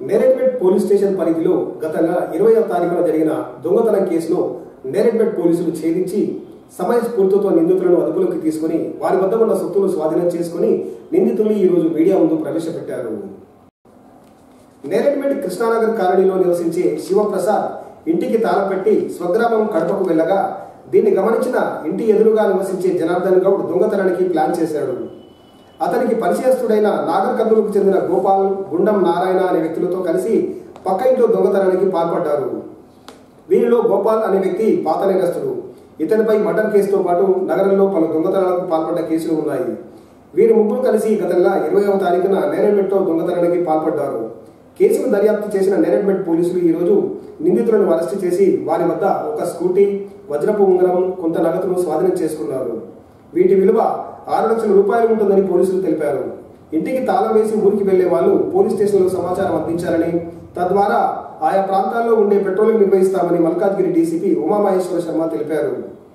Neredmet police station పరిధిలో గత నెల ఇరవైవ తారీఖున జరిగిన దొంగతనం కేసును నేరెడ్మెట్ పోలీసులు ఛేదించి సమయస్ఫూర్తితో నిందితులను అదుపులోకి తీసుకుని వారి వద్ద ఉన్న సొత్తును స్వాధీనం చేసుకుని నిందితుల్ని ఈ రోజు మీడియా ముందు ప్రవేశపెట్టారు నేరెడ్మెట్ కృష్ణానగర్ కాలనీలో నివసించే శివప్రసాద్ ఇంటికి తాళం పెట్టి స్వగ్రామం కడపకు వెళ్ళగా దీన్ని గమనించిన ఇంటి ఎదురుగా నివసించే జనార్దన్ గౌడ్ దొంగతనానికి ప్లాన్ చేశాడు అతనికి పరిచయస్తుడైన నాగర్ కర్నూలుకు చెందిన గోపాల్ గుండం నారాయణ అనే వ్యక్తులతో కలిసి పక్క ఇంట్లో దొంగతనానికి పాల్పడ్డారు వీరిలో గోపాల్ అనే వ్యక్తి పాత నేరస్తుడు ఇతనిపై మర్డర్ కేసుతో పాటు నగరంలో పలు దొంగతనాలకు పాల్పడ్డ కేసులు ఉన్నాయి వీరి ముగ్గురు కలిసి గత నెల ఇరవైవ తారీఖున నేరెడ్మెట్లో దొంగతనానికి పాల్పడ్డారు కేసును దర్యాప్తు చేసిన నేరెడ్మెట్ పోలీసులు ఈ రోజు నిందితులను అరెస్టు చేసి వారి వద్ద ఒక స్కూటీ వజ్రపు ఉంగరం కొంత నగదును స్వాధీనం చేసుకున్నారు వీటి విలువ ఆరు లక్షల రూపాయలు ఉంటుందని పోలీసులు తెలిపారు ఇంటికి తాళం వేసి ఊరికి వెళ్లే వాళ్ళు పోలీస్ స్టేషన్లో సమాచారం అందించాలని తద్వారా ఆయా ప్రాంతాల్లో ఉండే పెట్రోలింగ్ నిర్వహిస్తామని మల్కాజ్గిరి డీసీపీ ఉమామహేశ్వర శర్మ తెలిపారు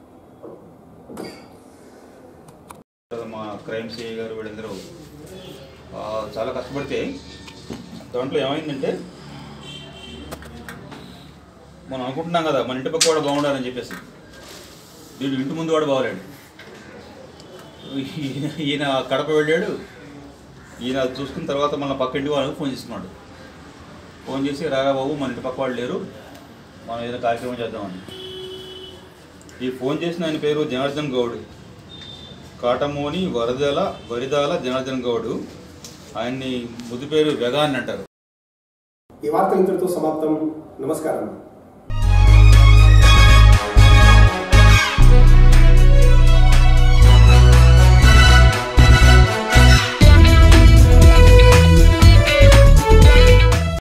మా క్రైమ్ సిఐ గారు వీళ్ళందరూ ఆ, చాలా కష్టపడితే దాంట్లో ఏమైందంటే మనం అనుకుంటున్నాం కదా మన ఇంటి పక్క వాడు బాగుండాలని చెప్పేసి వీడు ఇంటి ముందు వాడు బాగలేడు ఈయన ఈయన కడప వెళ్ళాడు ఈయన చూసుకున్న తర్వాత మన పక్క ఇంటి వాళ్ళకి ఫోన్ చేస్తున్నాడు ఫోన్ చేసి రారా బాబు మన ఇంటి పక్క వాళ్ళు లేరు మనం ఏదైనా కార్యక్రమం చేద్దామని ఈ ఫోన్ చేసిన ఆయన పేరు జనార్దన్ గౌడ్ కాటమోని వరదల వరిదాల జనార్దన్ గౌడ్ ఆయన్ని ముద్దు పేరు వెగా అని అంటారు ఈ వార్తలు ఇంతటితో సమాప్తం నమస్కారం